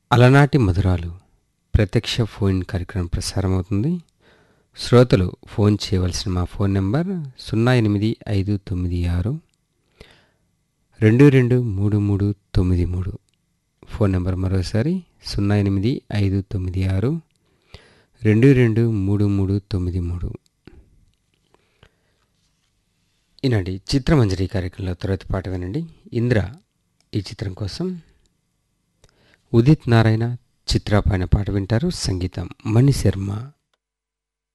అలనాటి మధురాలు ప్రత్యక్ష ఫోన్ కార్యక్రమం ప్రసారమవుతుంది శ్రోతలు ఫోన్ చేయవలసిన మా ఫోన్ నెంబర్ సున్నా ఎనిమిది ఐదు తొమ్మిది ఆరు రెండు రెండు మూడు మూడు తొమ్మిది మూడు ఫోన్ నెంబర్ మరోసారి సున్నా ఎనిమిది ఐదు తొమ్మిది ఆరు రెండు రెండు మూడు మూడు తొమ్మిది మూడు ఈనాటి చిత్రమంజరి కార్యక్రమంలో తర్వాత పాట వినండి ఇంద్ర ఈ చిత్రం కోసం ఉదిత్ నారాయణ చిత్రపైన పాట వింటారు సంగీతం మణి శర్మ